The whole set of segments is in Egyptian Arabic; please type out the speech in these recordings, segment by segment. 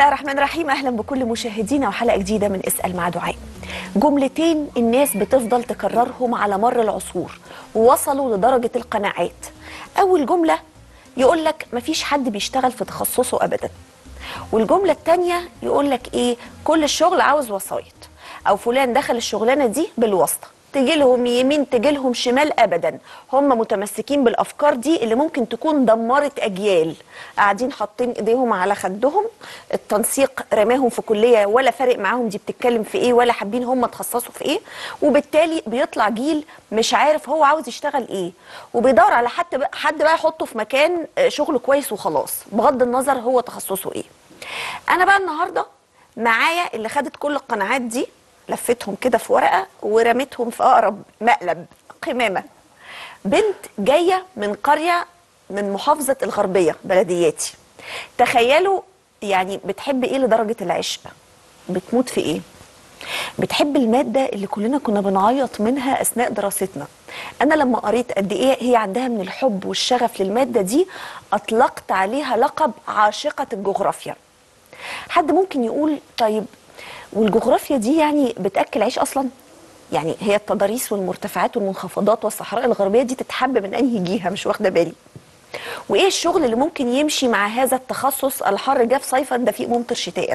الله الرحمن الرحيم اهلا بكل مشاهدينا وحلقه جديده من اسال مع دعاء جملتين الناس بتفضل تكررهم على مر العصور ووصلوا لدرجه القناعات اول جمله يقول لك مفيش حد بيشتغل في تخصصه ابدا والجمله الثانيه يقول لك ايه كل الشغل عاوز وسايط او فلان دخل الشغلانه دي بالواسطه تجي لهم يمين تجي لهم شمال ابدا هم متمسكين بالافكار دي اللي ممكن تكون دمرت اجيال قاعدين حاطين ايديهم على خدهم التنسيق رماهم في كليه ولا فارق معاهم دي بتتكلم في ايه ولا حابين هم تخصصوا في ايه وبالتالي بيطلع جيل مش عارف هو عاوز يشتغل ايه وبيدور على حد بقى حد بقى يحطه في مكان شغله كويس وخلاص بغض النظر هو تخصصه ايه انا بقى النهارده معايا اللي خدت كل القناعات دي لفتهم كده في ورقه ورميتهم في اقرب مقلب قمامه بنت جايه من قريه من محافظه الغربيه بلدياتي تخيلوا يعني بتحب ايه لدرجه العشق بتموت في ايه بتحب الماده اللي كلنا كنا بنعيط منها اثناء دراستنا انا لما قريت قد ايه هي عندها من الحب والشغف للماده دي اطلقت عليها لقب عاشقه الجغرافيا حد ممكن يقول طيب والجغرافيا دي يعني بتاكل عيش اصلا يعني هي التضاريس والمرتفعات والمنخفضات والصحراء الغربيه دي تتحب من انهي جهه مش واخده بالي وايه الشغل اللي ممكن يمشي مع هذا التخصص الحر جاف صيفا دفيق ممطر شتاء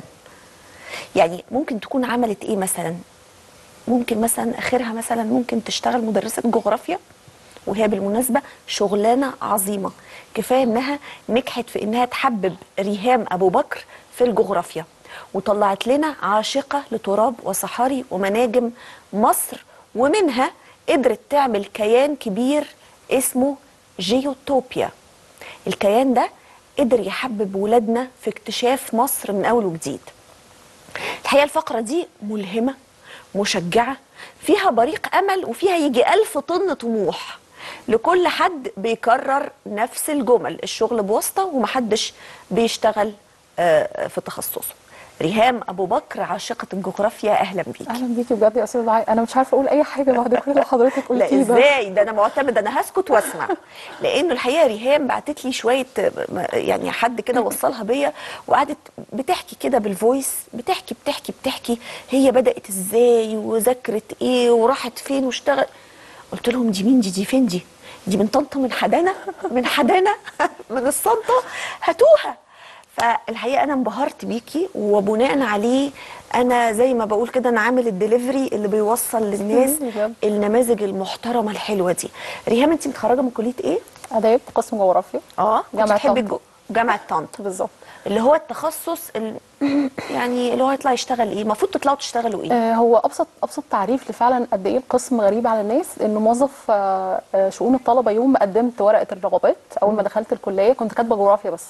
يعني ممكن تكون عملت ايه مثلا ممكن مثلا اخرها مثلا ممكن تشتغل مدرسه جغرافيا وهي بالمناسبه شغلانه عظيمه كفايه انها نجحت في انها تحبب ريهام ابو بكر في الجغرافيا وطلعت لنا عاشقة لتراب وصحاري ومناجم مصر ومنها قدرت تعمل كيان كبير اسمه جيوتوبيا الكيان ده قدر يحبب ولادنا في اكتشاف مصر من أول وجديد الحقيقة الفقرة دي ملهمة مشجعة فيها بريق أمل وفيها يجي ألف طن طموح لكل حد بيكرر نفس الجمل الشغل بواسطة ومحدش بيشتغل في تخصصه ريهام ابو بكر عاشقه الجغرافيا اهلا بيكي اهلا بيكي بجد يا استاذ دعاء انا مش عارفه اقول اي حاجه بعد كل اللي حضرتك لا قلتيه ده ازاي ده انا معتمده انا هسكت واسمع لانه الحقيقه ريهام بعتت لي شويه يعني حد كده وصلها بيا وقعدت بتحكي كده بالفويس بتحكي بتحكي بتحكي هي بدات ازاي وذاكرت ايه وراحت فين واشتغل قلت لهم دي مين دي دي فين دي دي من طنطا من حدانا من حدانا من الصنطه هاتوها فالحقيقه انا انبهرت بيكي وبناء عليه انا زي ما بقول كده انا عامل الدليفري اللي بيوصل للناس بجد. النماذج المحترمه الحلوه دي ريهام انت متخرجه من كليه ايه اداب قسم جغرافيا اه كنت جامعة بتحبي طنطا. الجو- جامعه طنطا بالظبط اللي هو التخصص ال... يعني اللي هو هيطلع يشتغل ايه المفروض تطلعوا تشتغلوا ايه آه هو ابسط ابسط تعريف لفعلا قد ايه القسم غريب على الناس انه موظف آه آه، شؤون الطلبه يوم ما قدمت ورقه الرغبات اول ما دخلت الكليه كنت كاتبه جغرافيا بس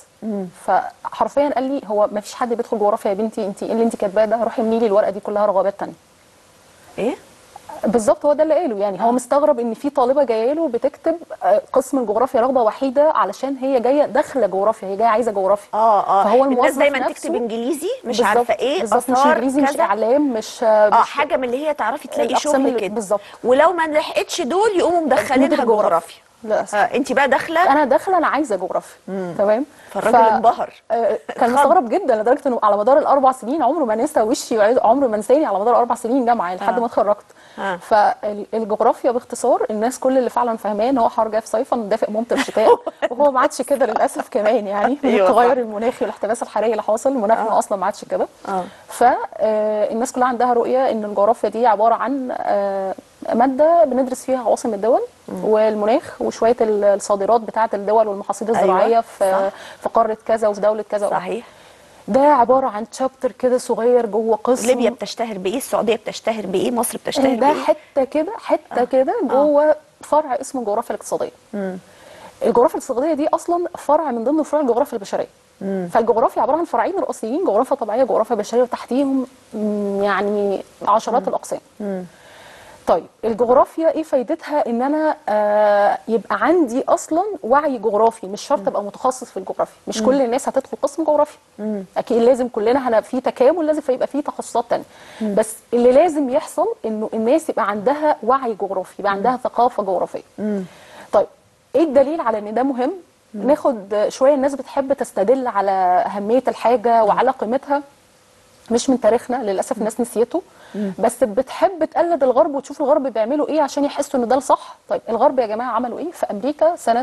فحرفيا قال لي هو ما فيش حد بيدخل جغرافيا يا بنتي انت ايه اللي انت كاتباه ده روحي املي لي الورقه دي كلها رغبات تانية ايه بالظبط هو ده اللي قاله يعني هو مستغرب ان في طالبه جايه له بتكتب آه، قسم الجغرافيا رغبه وحيده علشان هي جايه داخله جغرافيا هي جايه عايزه جغرافيا اه اه فهو الناس الموظف دايما نفسه تكتب انجليزي مش بالظبط- عارفه ايه بالظبط مش آثار، انجليزي مش كذا. اعلام مش اه مش حاجه من اللي هي تعرفي تلاقي الأقسام شغل اللي- كده بالظبط. ولو ما لحقتش دول يقوموا مدخلينها مدير جغرافيا للاسف آه انت بقى داخله انا داخله انا عايزه جغرافيا تمام فالراجل انبهر. آه، كان مستغرب جدا لدرجه انه على مدار الاربع سنين عمره ما نسى وشي وعز- عمره ما نساني على مدار اربع سنين جامعه لحد آه. ما اتخرجت آه. فالجغرافيا باختصار الناس كل اللي فعلا فاهماه ان هو حر جاف صيفا دافئ ممطر شتاء وهو ما عادش كده للاسف كمان يعني من أيوة التغير صح. المناخي والاحتباس الحراري اللي حاصل مناخنا اصلا ما عادش كده آه. فالناس كلها عندها رؤيه ان الجغرافيا دي عباره عن آه، ماده بندرس فيها عواصم الدول والمناخ وشويه ال- الصادرات بتاعه الدول والمحاصيل أيوة، الزراعيه في صح. في قاره كذا وفي دوله كذا صحيح ده عباره عن تشابتر كده صغير جوه قسم ليبيا بتشتهر بايه السعوديه بتشتهر بايه مصر بتشتهر ده بايه حته كده حته كده جوه فرع اسمه الجغرافيا الاقتصاديه الجغرافيا الاقتصاديه دي اصلا فرع من ضمن فروع الجغرافيا البشريه فالجغرافيا عباره عن فرعين رئيسيين جغرافيا طبيعيه وجغرافيا بشريه وتحتيهم مم، يعني عشرات الاقسام طيب الجغرافيا ايه فايدتها ان انا آه يبقى عندي اصلا وعي جغرافي مش شرط ابقى متخصص في الجغرافيا مش كل الناس هتدخل قسم جغرافيا اكيد لازم كلنا هنبقى في تكامل لازم يبقى في تخصصات تانية بس اللي لازم يحصل انه الناس يبقى عندها وعي جغرافي يبقى عندها ثقافه جغرافيه طيب ايه الدليل على ان ده مهم ناخد شويه الناس بتحب تستدل على اهميه الحاجه وعلى قيمتها مش من تاريخنا للاسف الناس نسيته بس بتحب تقلد الغرب وتشوف الغرب بيعملوا ايه عشان يحسوا ان ده الصح طيب الغرب يا جماعه عملوا ايه في امريكا سنه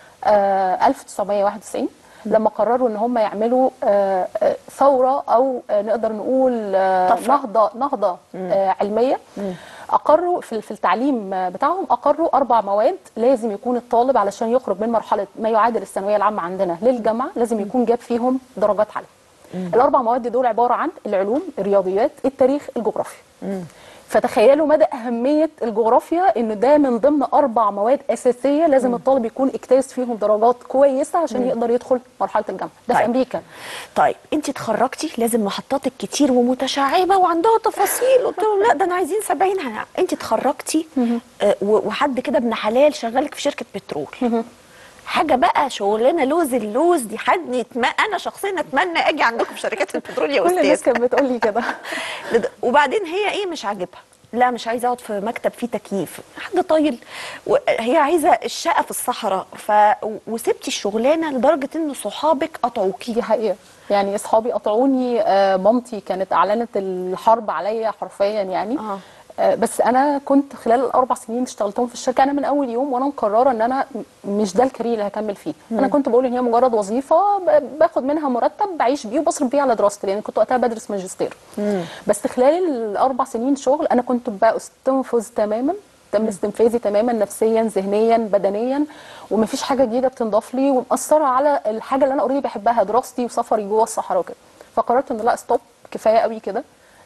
آه 1991 لما قرروا ان هم يعملوا آه آه ثوره او آه نقدر نقول آه طفرة. نهضه نهضه آه علميه اقروا في في التعليم آه، بتاعهم اقروا اربع مواد لازم يكون الطالب علشان يخرج من مرحله ما يعادل الثانويه العامه عندنا للجامعه لازم يكون جاب فيهم درجات عاليه الاربع مواد دول عباره عن العلوم الرياضيات التاريخ الجغرافيا فتخيلوا مدى اهميه الجغرافيا ان ده من ضمن اربع مواد اساسيه لازم الطالب يكون اجتاز فيهم درجات كويسه عشان يقدر يدخل مرحله الجامعه ده في طيب. امريكا طيب انت اتخرجتي لازم محطاتك كتير ومتشعبه وعندها تفاصيل قلت لهم لا ده انا عايزين 70 هن- انت اتخرجتي آه، و- وحد كده ابن حلال شغالك في شركه بترول حاجه بقى شغلانه لوز اللوز دي حد يتم... انا شخصيا اتمنى اجي عندكم في شركات البترول يا كل الناس استاذ كانت بتقول لي كده لد- وبعدين هي ايه مش عاجبها لا مش عايزه اقعد في مكتب فيه تكييف حد طايل و- هي عايزه الشقه في الصحراء ف وسبتي الشغلانه لدرجه ان صحابك قطعوكي دي حقيقه يعني اصحابي قطعوني آه، مامتي كانت اعلنت الحرب عليا حرفيا يعني آه. آه، بس انا كنت خلال الاربع سنين اللي اشتغلتهم في الشركه انا من اول يوم وانا مقرره ان انا م- مش ده الكارير اللي هكمل فيه انا كنت بقول ان هي مجرد وظيفه ب- باخد منها مرتب بعيش بيه وبصرف بيه على دراستي لان كنت وقتها بدرس ماجستير بس خلال الاربع سنين شغل انا كنت بستنفذ تماما تم استنفاذي تماما نفسيا ذهنيا بدنيا ومفيش حاجه جديده بتنضاف لي ومأثره على الحاجه اللي انا اوريدي بحبها دراستي وسفري جوه الصحراء وكده فقررت ان لا ستوب كفايه قوي كده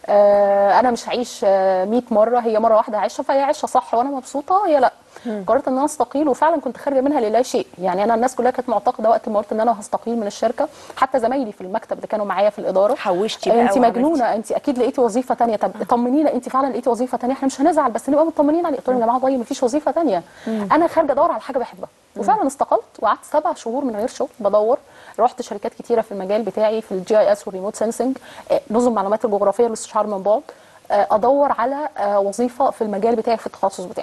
آه انا مش هعيش آه 100 مره هي مره واحده هعيشها فهي عايشه صح وانا مبسوطه هي لا قررت ان انا استقيل وفعلا كنت خارجه منها للا شيء يعني انا الناس كلها كانت معتقده وقت ما قلت ان انا هستقيل من الشركه حتى زمايلي في المكتب اللي كانوا معايا في الاداره حوشتي بقى انت وعملتي. مجنونه انت اكيد لقيتي وظيفه تانية طب طمنينا انت فعلا لقيتي وظيفه تانية احنا مش هنزعل بس نبقى مطمنين عليك قلت لهم يا جماعه طيب مفيش وظيفه تانية انا خارجه ادور على حاجه بحبها وفعلا استقلت وقعدت سبع شهور من غير شغل بدور رحت شركات كتيره في المجال بتاعي في الجي اي اس والريموت سensing آه، نظم معلومات الجغرافيه والاستشعار من بعد آه، ادور على آه، وظيفه في المجال بتاعي في التخصص بتاعي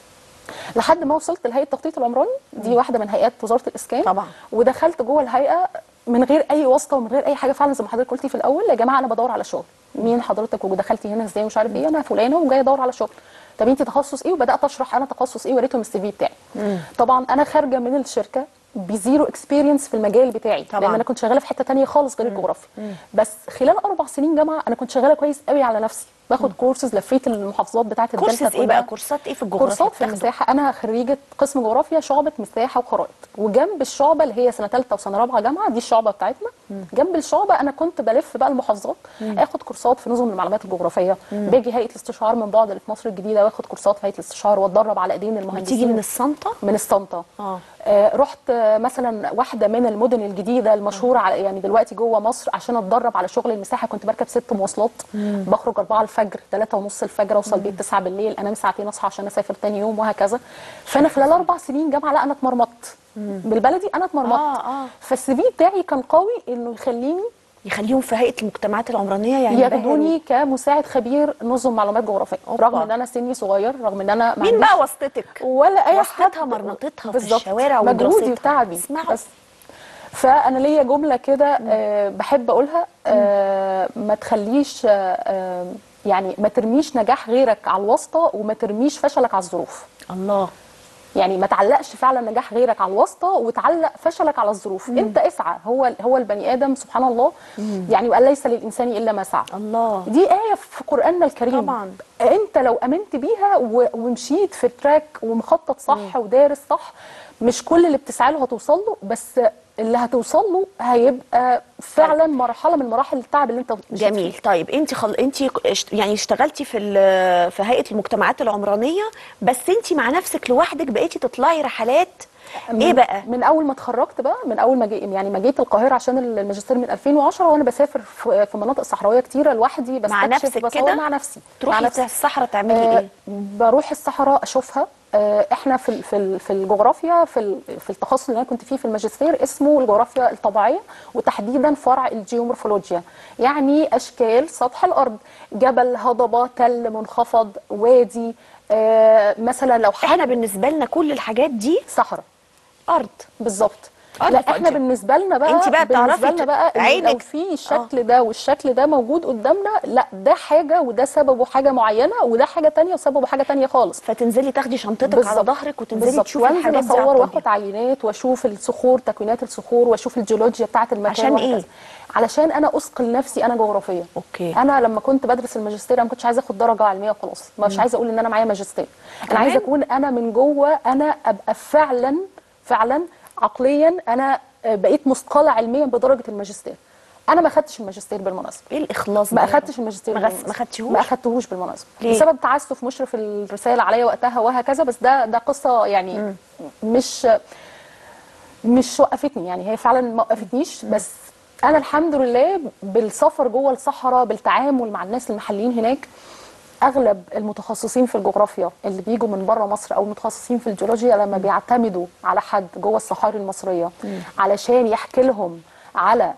لحد ما وصلت لهيئه التخطيط العمراني دي واحده من هيئات وزاره الاسكان طبعا. ودخلت جوه الهيئه من غير اي واسطه ومن غير اي حاجه فعلا زي ما حضرتك قلتي في الاول يا جماعه انا بدور على شغل مين حضرتك ودخلتي هنا ازاي ومش عارف ايه انا فلانه وجايه ادور على شغل طب انت تخصص ايه وبدات اشرح انا تخصص ايه وريتهم السي في بتاعي طبعا انا خارجه من الشركه بزيرو اكسبيرينس في المجال بتاعي طبعاً. لان انا كنت شغاله في حته تانية خالص غير الجغرافيا بس خلال اربع سنين جامعه انا كنت شغاله كويس قوي على نفسي باخد كورسز لفيت المحافظات بتاعه الدلتا كورسز ايه كلها. بقى كورسات ايه في الجغرافيا كورسات في بتاخدوا؟ المساحه انا خريجه قسم جغرافيا شعبه مساحه وخرائط وجنب الشعبه اللي هي سنه ثالثه وسنه رابعه جامعه دي الشعبه بتاعتنا جنب الشعبه انا كنت بلف بقى المحافظات اخد كورسات في نظم المعلومات الجغرافيه باجي هيئه الاستشعار من بعد اللي في مصر الجديده واخد كورسات في هيئه الاستشعار واتدرب على ايدين المهندسين بتيجي من الصنطه من الصنطه اه آه رحت آه مثلا واحده من المدن الجديده المشهوره على يعني دلوقتي جوه مصر عشان اتدرب على شغل المساحه كنت بركب ست مواصلات بخرج 4 الفجر 3 ونص الفجر اوصل البيت 9 بالليل انام ساعتين اصحى عشان اسافر تاني يوم وهكذا فانا خلال اربع سنين جامعه لا انا اتمرمطت بالبلدي انا اتمرمطت آه، آه. فالسي في بتاعي كان قوي انه يخليني يخليهم في هيئه المجتمعات العمرانيه يعني ياخدوني كمساعد خبير نظم معلومات جغرافيه أوبا. رغم ان انا سني صغير رغم ان انا ما مين عنديش بقى واسطتك ولا اي واسطتها حد مرمطتها في بالظبط. الشوارع مجهودي ودراستها. وتعبي اسمعوا. بس فانا ليا جمله كده آه بحب اقولها آه ما تخليش آه آه يعني ما ترميش نجاح غيرك على الواسطه وما ترميش فشلك على الظروف الله يعني ما تعلقش فعلا نجاح غيرك على الواسطه وتعلق فشلك على الظروف انت اسعى هو هو البني ادم سبحان الله يعني وقال ليس للانسان الا ما سعى الله دي آية في قرآننا الكريم طبعاً. أنت لو أمنت بيها و- ومشيت في التراك ومخطط صح ودارس صح مش كل اللي بتسعى له هتوصل له بس اللي هتوصل له هيبقى فعلا مرحلة من مراحل التعب اللي أنت مشيت جميل فيه. طيب انت خل... انت اشت- يعني اشتغلتي في ال- في هيئه المجتمعات العمرانيه بس انت مع نفسك لوحدك بقيتي تطلعي رحلات ايه من- بقى من اول ما اتخرجت بقى من اول ما جي يعني ما جيت القاهره عشان الماجستير من 2010 وانا بسافر في في مناطق صحراويه كتيره لوحدي مع بستكشف نفسك بصور كده؟ مع نفسي مع تروحي نفسي. الصحراء تعملي آه، ايه بروح الصحراء اشوفها آه، احنا في ال- في ال- في الجغرافيا في ال- في التخصص اللي انا كنت فيه في الماجستير اسمه الجغرافيا الطبيعيه وتحديدا فرع الجيومورفولوجيا يعني اشكال سطح الارض جبل هضبه تل منخفض وادي آه، مثلا لو احنا حد بالنسبه لنا كل الحاجات دي صحراء ارض بالظبط آه، لا ده احنا فاضية. بالنسبه لنا بقى انت بقى بالنسبه بتعرفي لنا بقى إن عينك- لو في الشكل ده والشكل ده موجود قدامنا لا ده حاجه وده سببه حاجه معينه وده حاجه تانية وسببه حاجه تانية خالص فتنزلي تاخدي شنطتك على بالظبط. ظهرك وتنزلي بالظبط. تشوفي وانزل الحاجات دي اصور على واخد الطبيعة. عينات واشوف الصخور تكوينات الصخور واشوف الجيولوجيا بتاعه المكان عشان وهكذا. إيه؟ علشان انا اثقل نفسي انا جغرافيا أوكي. انا لما كنت بدرس الماجستير انا ما كنتش عايزه اخد درجه علميه وخلاص مش عايزه اقول ان انا معايا ماجستير انا كمان؟ عايزه اكون انا من جوه انا ابقى فعلا فعلا عقليا انا بقيت مثقله علميا بدرجه الماجستير انا ما خدتش الماجستير بالمناسبه ايه الاخلاص ما ده؟ اخدتش الماجستير ما غس- بالمناسبة. ما خدتيهوش؟ ما اخدتهوش بالمناسبه ليه؟ بسبب تعسف مشرف الرساله عليا وقتها وهكذا بس ده ده قصه يعني مش مش وقفتني يعني هي فعلا ما وقفتنيش بس انا الحمد لله بالسفر جوه الصحراء بالتعامل مع الناس المحليين هناك اغلب المتخصصين في الجغرافيا اللي بيجوا من بره مصر او المتخصصين في الجيولوجيا لما بيعتمدوا على حد جوه الصحاري المصريه علشان يحكي لهم على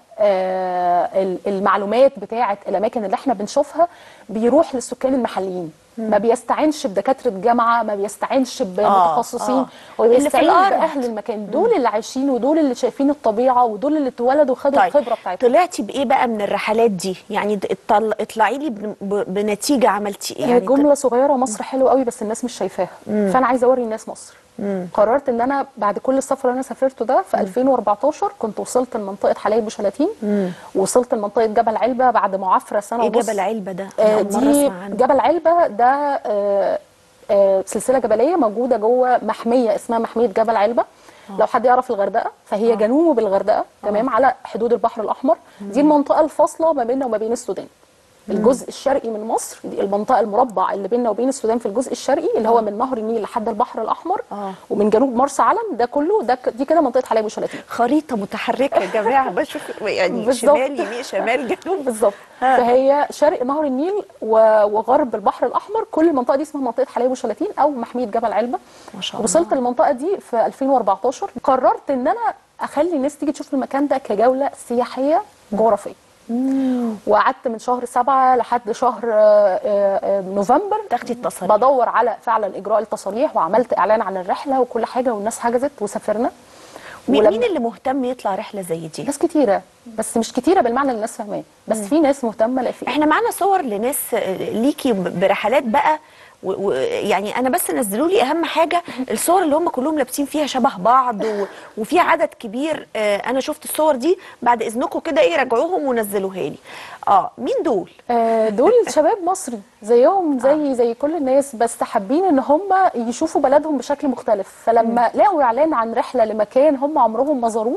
آه، ال- المعلومات بتاعه الاماكن اللي احنا بنشوفها بيروح للسكان المحليين ما بيستعينش بدكاتره جامعه ما بيستعينش بمتخصصين آه. هو اللي في بيستعين الأرض. باهل المكان دول اللي عايشين ودول اللي شايفين الطبيعه ودول اللي اتولدوا وخدوا طيب الخبره بتاعتهم طلعتي بايه بقى من الرحلات دي يعني د- اطل- اطلعي لي بن- ب- بنتيجه عملتي ايه هي يعني جمله صغيره مصر حلوه قوي بس الناس مش شايفاها فانا عايزه اوري الناس مصر قررت ان انا بعد كل السفر اللي انا سافرته ده في 2014 كنت وصلت لمنطقه حلايب وشلاتين وصلت لمنطقه جبل علبه بعد معافره سنه ايه ونص جبل علبه ده آه، أنا أول مرة دي أسمع عنه. جبل علبه ده آه، آه، سلسله جبليه موجوده جوه محميه اسمها محميه جبل علبه لو حد يعرف الغردقه فهي جنوب الغردقه تمام على حدود البحر الاحمر دي المنطقه الفاصله ما بيننا وما بين السودان الجزء الشرقي من مصر دي المنطقه المربع اللي بيننا وبين السودان في الجزء الشرقي اللي هو من نهر النيل لحد البحر الاحمر آه. ومن جنوب مرسى علم ده كله ده ك- دي كده منطقه حلايب وشلاتين خريطه متحركه يا جماعه بشوف يعني بالظبط. شمال يمين شمال جنوب بالظبط ها. فهي شرق نهر النيل و- وغرب البحر الاحمر كل المنطقه دي اسمها منطقه حلايب وشلاتين او محميه جبل علبه ما شاء الله. وصلت المنطقه دي في 2014 قررت ان انا اخلي الناس تيجي تشوف المكان ده كجوله سياحيه جغرافيه وقعدت من شهر سبعة لحد شهر آه، آه، آه، نوفمبر تاخدي التصاريح بدور على فعلا اجراء التصاريح وعملت اعلان عن الرحله وكل حاجه والناس حجزت وسافرنا مين ولما- مين اللي مهتم يطلع رحله زي دي ناس كتيره بس مش كتيره بالمعنى اللي الناس فاهماه بس في ناس مهتمه لا في احنا معانا صور لناس آه، ليكي ب- برحلات بقى و- و- يعني انا بس نزلوا لي اهم حاجه الصور اللي هم كلهم لابسين فيها شبه بعض و- وفي عدد كبير آه، انا شفت الصور دي بعد اذنكم كده ايه راجعوهم ونزلوها لي اه مين دول آه، دول شباب مصري زيهم زي زي كل الناس بس حابين ان هم يشوفوا بلدهم بشكل مختلف فلما لقوا اعلان عن رحله لمكان هم عمرهم ما زاروه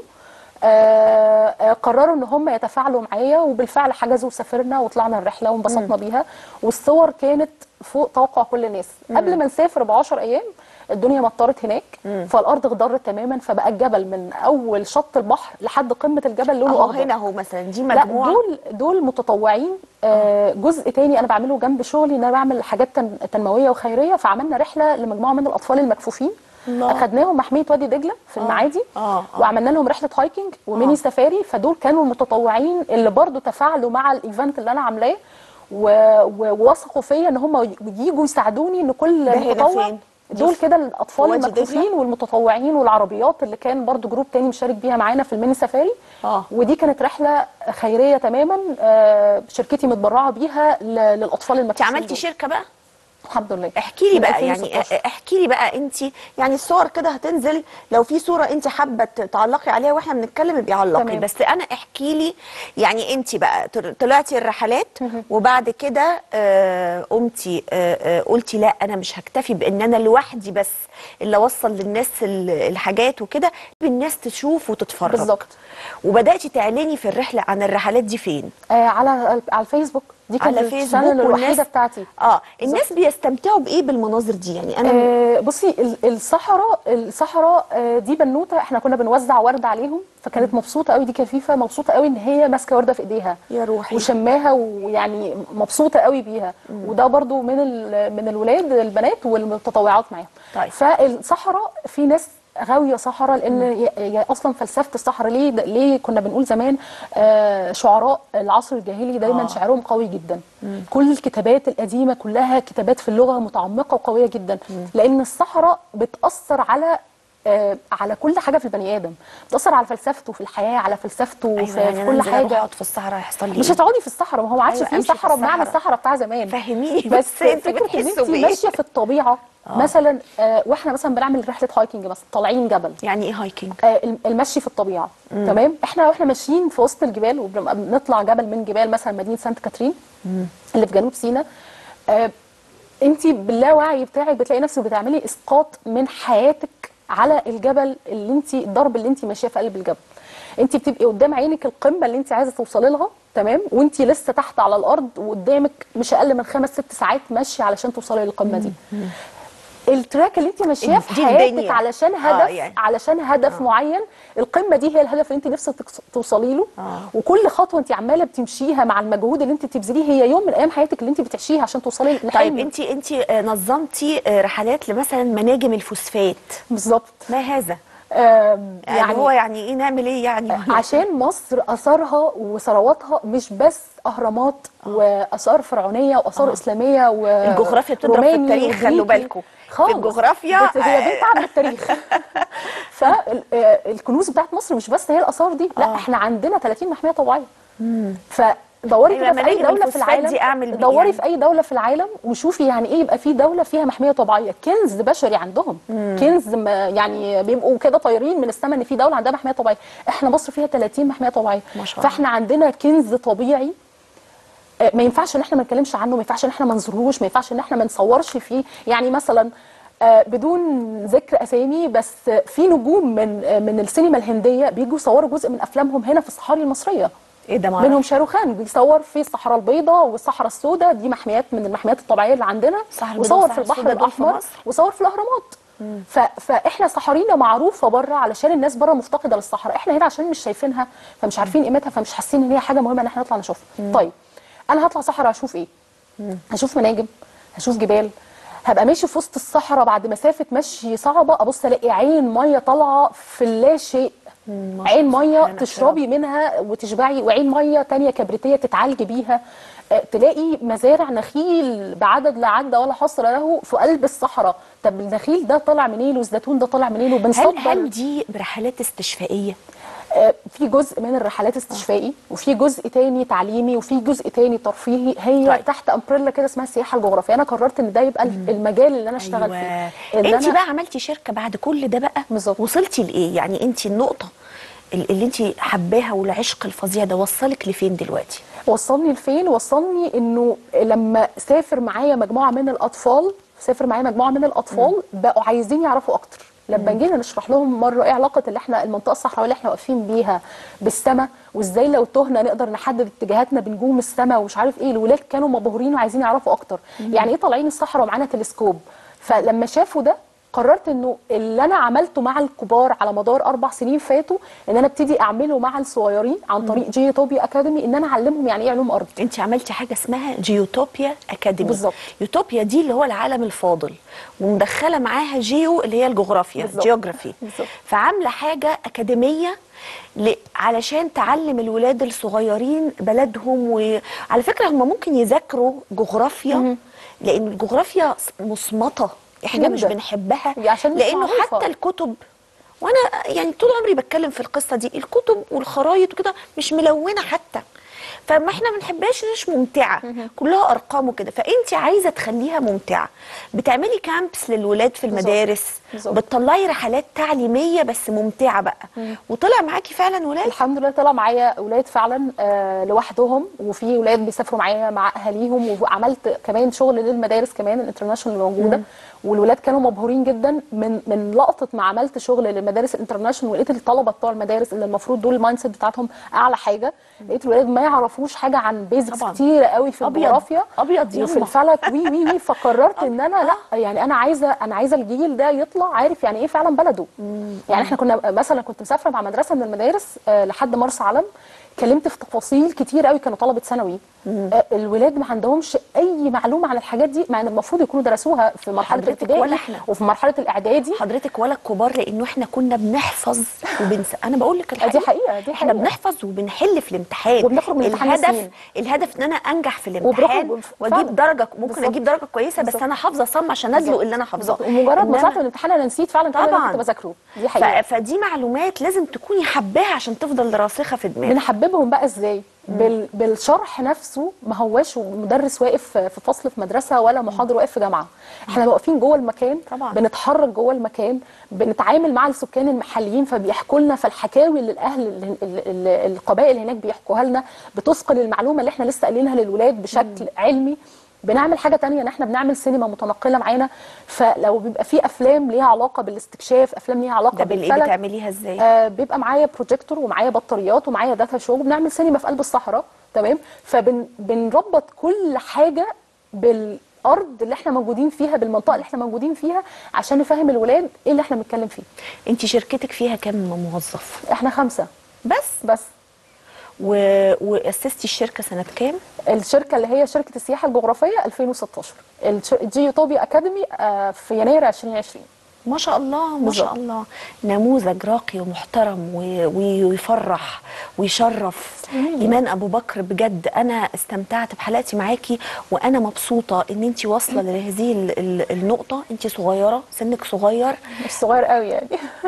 آه، آه، قرروا ان هم يتفاعلوا معايا وبالفعل حجزوا وسافرنا وطلعنا الرحله وانبسطنا بيها والصور كانت فوق توقع كل الناس قبل ما نسافر ب 10 ايام الدنيا مطرت هناك فالارض اخضرت تماما فبقى الجبل من اول شط البحر لحد قمه الجبل لونه اهو اخضر هنا اهو مثلا دي لا مجموعه دول دول متطوعين آه جزء تاني انا بعمله جنب شغلي ان انا بعمل حاجات تن- تنمويه وخيريه فعملنا رحله لمجموعه من الاطفال المكفوفين الله. اخدناهم محميه وادي دجله في المعادي آه، آه. وعملنا لهم رحله هايكنج وميني آه. سفاري فدول كانوا المتطوعين اللي برضو تفاعلوا مع الايفنت اللي انا عاملاه و- و- ووثقوا فيا ان هم يجوا يساعدوني ان كل ده هنا متطوع فين؟ دول كده الاطفال وادي دجلة؟ المكفوفين والمتطوعين والعربيات اللي كان برضو جروب تاني مشارك بيها معانا في الميني سفاري آه. ودي كانت رحله خيريه تماما آه، شركتي متبرعه بيها ل- للاطفال انت المكفوفين عملتي دول. شركه بقى الحمد لله احكي لي من بقى يعني 2016. احكي لي بقى انت يعني الصور كده هتنزل لو في صوره انت حابه ت- تعلقي عليها واحنا بنتكلم يبقى علقي تمام. بس انا احكي لي يعني انت بقى طل- طلعتي الرحلات وبعد كده آه، قمتي آه، آه، قلتي لا انا مش هكتفي بان انا لوحدي بس اللي اوصل للناس ال- الحاجات وكده الناس تشوف وتتفرج بالظبط. وبداتي تعلني في الرحله عن الرحلات دي فين آه على على الفيسبوك دي كانت على فيسبوك الشانل الوحيده والناس بتاعتي اه الناس بيستمتعوا بايه بالمناظر دي يعني انا آه بصي ال- الصحراء الصحراء آه دي بنوته احنا كنا بنوزع ورد عليهم فكانت مبسوطه قوي دي كفيفه مبسوطه قوي ان هي ماسكه ورده في ايديها يا روحي. وشماها ويعني مبسوطه قوي بيها وده برضو من ال- من الولاد البنات والمتطوعات معاهم طيب. فالصحراء في ناس غاويه صحراء لان هي- هي اصلا فلسفه الصحراء ليه ليه كنا بنقول زمان آه شعراء العصر الجاهلي دايما آه. آه. شعرهم قوي جدا كل الكتابات القديمه كلها كتابات في اللغه متعمقه وقويه جدا لان الصحراء بتاثر على آه على كل حاجه في البني ادم بتاثر على فلسفته في الحياه على فلسفته أيوة في, يعني في أنا كل أنزل أروح حاجه اقعد في الصحراء هيحصل لي مش إيه؟ هتقعدي في الصحراء ما هو ما عادش أيوة، في أمشي في صحراء بمعنى الصحراء. الصحراء بتاع زمان فهميني بس بس انتوا فكره ان انت بتحسوا بإيه؟ ماشيه في الطبيعه مثلا آه واحنا مثلا بنعمل رحله هايكنج مثلا طالعين جبل يعني ايه هايكنج آه، الم- المشي في الطبيعه تمام احنا واحنا ماشيين في وسط الجبال وبنبقى بنطلع جبل من جبال مثلا مدينه سانت كاترين اللي في جنوب سيناء آه انت باللاوعي بتاعك بتلاقي نفسك بتعملي اسقاط من حياتك على الجبل اللي انت الضرب اللي انت ماشيه في قلب الجبل انت بتبقي قدام عينك القمه اللي انت عايزه توصلي لها تمام وانت لسه تحت على الارض وقدامك مش اقل من خمس ست ساعات مشي علشان توصلي للقمه دي التراك اللي انت ماشياه في دي حياتك الدنيا. علشان آه، هدف يعني. علشان هدف معين القمه دي هي الهدف اللي انت نفسك تكس- توصلي له آه. وكل خطوه انت عماله بتمشيها مع المجهود اللي انت بتبذليه هي يوم من ايام حياتك اللي انت بتعيشيه عشان توصلي طيب لحلم انت انت نظمتي آه، رحلات لمثلا مناجم الفوسفات بالظبط ما هذا آم، يعني, يعني هو يعني ايه نعمل ايه يعني عشان مصر اثارها وثرواتها مش بس اهرامات واثار فرعونيه واثار اسلاميه و الجغرافيا بتضرب في روماني التاريخ، خلوا وجريكي. بالكم. في خالص. الجغرافيا، بت- هي بنت عم التاريخ فالكنوز بتاعت مصر مش بس هي الاثار دي لا آه. احنا عندنا 30 محميه طبيعيه فدوري أيوة، كده في اي مناجم دوله في الفوسفات العالم دي أعمل بيه دوري يعني. في اي دوله في العالم وشوفي يعني ايه يبقى في دوله فيها محميه طبيعيه كنز بشري عندهم كنز ما- يعني بيبقوا كده طايرين من السماء ان في دوله عندها محميه طبيعيه احنا مصر فيها 30 محميه طبيعيه ما شاء الله. فاحنا عندنا كنز طبيعي آه، ما ينفعش ان احنا ما نتكلمش عنه ما ينفعش ان احنا ما نزوروش ما ينفعش ان احنا ما نصورش فيه يعني مثلا آه، بدون ذكر اسامي بس آه، في نجوم من آه، من السينما الهنديه بيجوا يصوروا جزء من افلامهم هنا في الصحاري المصريه ايه ده معرفش. منهم شاروخان بيصور في الصحراء البيضاء والصحراء السوداء دي محميات من المحميات الطبيعيه اللي عندنا الصحراء البيضاء وصور في والصحراء البحر السوداء دول في الاحمر مصر؟ وصور في الاهرامات ف... فاحنا صحارينا معروفه بره علشان الناس بره مفتقده للصحراء احنا هنا عشان مش شايفينها فمش عارفين قيمتها فمش حاسين ان هي حاجه مهمه ان احنا نطلع نشوفها طيب انا هطلع صحراء اشوف ايه هشوف مناجم هشوف جبال هبقى ماشي في وسط الصحراء بعد مسافه مشي صعبه ابص الاقي عين ميه طالعه في اللا شيء عين ميه سبحانك يا تشربي منها وتشبعي وعين ميه تانية كبريتيه تتعالجي بيها آه، تلاقي مزارع نخيل بعدد لا عد ولا حصر له في قلب الصحراء طب النخيل ده طالع منين والزيتون ده طالع منين هل وبنصدر هل دي برحلات استشفائيه آه، في جزء من الرحلات استشفائي وفي جزء تاني تعليمي وفي جزء تاني ترفيهي هي طيب. طيب. تحت امبريلا كده اسمها السياحه الجغرافيه انا قررت ان ده يبقى المجال اللي انا اشتغل أيوة. فيه إن انت أنا- بقى عملتي شركه بعد كل ده بقى بالظبط. وصلتي لايه يعني انت النقطه ال- اللي انت حباها والعشق الفظيع ده وصلك لفين دلوقتي وصلني لفين وصلني انه لما سافر معايا مجموعه من الاطفال سافر معايا مجموعه من الاطفال بقوا عايزين يعرفوا اكتر لما جينا نشرح لهم مره ايه علاقه اللي احنا المنطقه الصحراويه اللي احنا واقفين بيها بالسماء وازاي لو تهنا نقدر نحدد اتجاهاتنا بنجوم السماء ومش عارف ايه الولاد كانوا مبهورين وعايزين يعرفوا اكتر يعني ايه طالعين الصحراء ومعانا تلسكوب فلما شافوا ده قررت انه اللي انا عملته مع الكبار على مدار اربع سنين فاتوا ان انا ابتدي اعمله مع الصغيرين عن طريق جيوتوبيا اكاديمي ان انا اعلمهم يعني ايه علوم ارض انت عملتي حاجه اسمها جيوتوبيا اكاديمي بالظبط. يوتوبيا دي اللي هو العالم الفاضل ومدخله معاها جيو اللي هي الجغرافيا بالظبط. جيوغرافي بالظبط. فعامله حاجه اكاديميه ل... علشان تعلم الولاد الصغيرين بلدهم وعلى فكره هم ممكن يذاكروا جغرافيا لان الجغرافيا مصمته احنا مش جداً. بنحبها عشان مش لانه معروفة. حتى الكتب وانا يعني طول عمري بتكلم في القصه دي الكتب والخرايط وكده مش ملونه حتى فما احنا ما بنحبهاش مش ممتعه كلها ارقام وكده فانت عايزه تخليها ممتعه بتعملي كامبس للولاد في بالظبط. المدارس بالظبط. بتطلعي رحلات تعليميه بس ممتعه بقى وطلع معاكي فعلا ولاد الحمد لله طلع معايا اولاد فعلا آه لوحدهم وفي اولاد بيسافروا معايا مع اهاليهم وعملت كمان شغل للمدارس كمان الانترناشونال اللي موجوده والولاد كانوا مبهورين جدا من من لقطه ما عملت شغل للمدارس الانترناشونال ولقيت الطلبه بتوع المدارس اللي المفروض دول المايند سيت بتاعتهم اعلى حاجه لقيت الولاد ما يعرفوش حاجه عن بيزكس طبعاً. كتيره قوي في أبيض. الجغرافيا أبيض وفي يما. الفلك وي وي وي فقررت ان انا لا يعني انا عايزه انا عايزه الجيل ده يطلع عارف يعني ايه فعلا بلده يعني احنا كنا مثلا كنت مسافره مع مدرسه من المدارس آه، لحد مرسى علم اتكلمت في تفاصيل كتير قوي كانوا طلبه ثانوي آه، الولاد ما عندهمش اي معلومه عن الحاجات دي مع ان المفروض يكونوا درسوها في مرحله حضرتك الابتدائي ولا إحنا. وفي مرحله الاعدادي حضرتك ولا الكبار لانه احنا كنا بنحفظ وبنس انا بقول لك دي حقيقة، دي احنا حقيقة. بنحفظ وبنحل في الامتحان وبنخرج من الامتحان الهدف ناسيين. الهدف ان انا انجح في الامتحان وبنخرج واجيب فعلا. درجه ممكن بالظبط. اجيب درجه كويسه بس بالظبط. انا حافظه صم عشان ازلق اللي انا حافظاه بالظبط ومجرد ما إنما- طلعت من الامتحان انا نسيت فعلا كل اللي طبعا انا كنت بذاكره دي ف... حقيقه فدي معلومات لازم تكوني حباها عشان تفضل راسخه في دماغك بنحببهم بقى ازاي بال... بالشرح نفسه ما هواش مدرس واقف في فصل في مدرسه ولا محاضر واقف في جامعه احنا واقفين جوه المكان طبعا. بنتحرك جوه المكان بنتعامل مع السكان المحليين فبيحكوا لنا فالحكاوي اللي الاهل ال- ال- ال- القبائل هناك بيحكوها لنا بتثقل المعلومه اللي احنا لسه قايلينها للولاد بشكل علمي بنعمل حاجه تانية ان احنا بنعمل سينما متنقله معانا فلو بيبقى في افلام ليها علاقه بالاستكشاف افلام ليها علاقه ده بالايه بالفلك بتعمليها ازاي آه بيبقى معايا بروجيكتور ومعايا بطاريات ومعايا داتا شو بنعمل سينما في قلب الصحراء تمام فبنربط كل حاجه بالارض اللي احنا موجودين فيها بالمنطقه اللي احنا موجودين فيها عشان نفهم الولاد ايه اللي احنا بنتكلم فيه انت شركتك فيها كام موظف احنا خمسه بس بس و... واسستي الشركه سنه كام الشركه اللي هي شركه السياحه الجغرافيه 2016 الش- الجيوتوبيا اكاديمي آه، في يناير 2020 ما شاء الله ما شاء بالظبط. الله نموذج راقي ومحترم و- و- ويفرح ويشرف ايمان ابو بكر بجد انا استمتعت بحلقتي معاكي وانا مبسوطه ان انت واصله لهذه ال- ال- النقطه انت صغيره سنك صغير مش صغير قوي يعني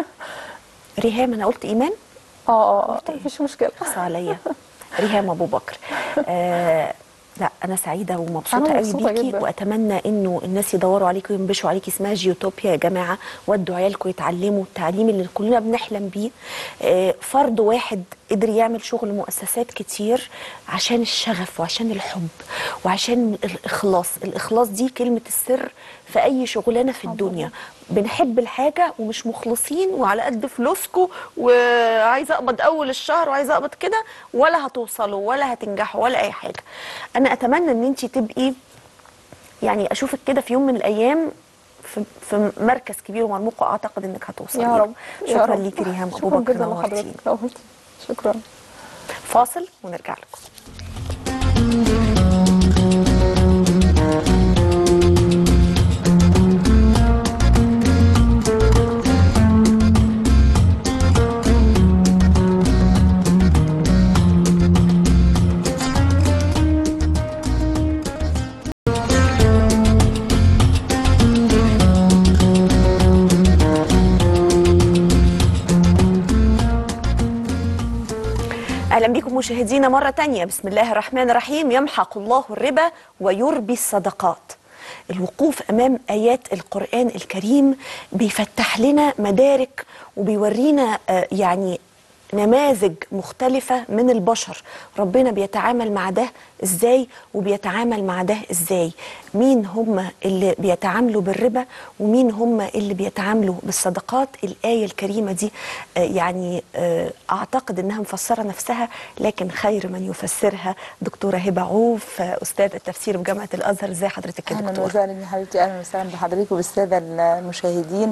ريهام انا قلت ايمان اه اه اه مفيش مشكله قص عليا ريهام ابو بكر آه لا انا سعيده ومبسوطه أنا قوي مبسوطة بيكي جداً. واتمنى انه الناس يدوروا عليكي وينبشوا عليكي اسمها جيوتوبيا يا جماعه ودوا عيالكم يتعلموا التعليم اللي كلنا بنحلم بيه آه فرد واحد قدر يعمل شغل مؤسسات كتير عشان الشغف وعشان الحب وعشان الاخلاص الاخلاص دي كلمه السر في اي شغلانه في الدنيا بنحب الحاجه ومش مخلصين وعلى قد فلوسكم وعايزه اقبض اول الشهر وعايزه اقبض كده ولا هتوصلوا ولا هتنجحوا ولا اي حاجه انا اتمنى ان انت تبقي يعني اشوفك كده في يوم من الايام في, في مركز كبير ومرموق واعتقد انك هتوصلي يا رب يا شكرا رب. ليكي ريهام ابو شكرا بكر جدا نورتيني لحضرتك نورتي. شكرا فاصل ونرجع لكم اهلا بكم مشاهدينا مره تانية بسم الله الرحمن الرحيم يمحق الله الربا ويربي الصدقات الوقوف امام ايات القران الكريم بيفتح لنا مدارك وبيورينا آه، يعني نماذج مختلفة من البشر ربنا بيتعامل مع ده ازاي وبيتعامل مع ده ازاي مين هم اللي بيتعاملوا بالربا ومين هم اللي بيتعاملوا بالصدقات الآية الكريمة دي آه، يعني آه، أعتقد أنها مفسرة نفسها لكن خير من يفسرها دكتورة هبة عوف آه، أستاذ التفسير بجامعة الأزهر ازي حضرتك يا اهلا دكتورة وسهلا يا حبيبتي اهلا وسهلا بحضرتك وبالساده المشاهدين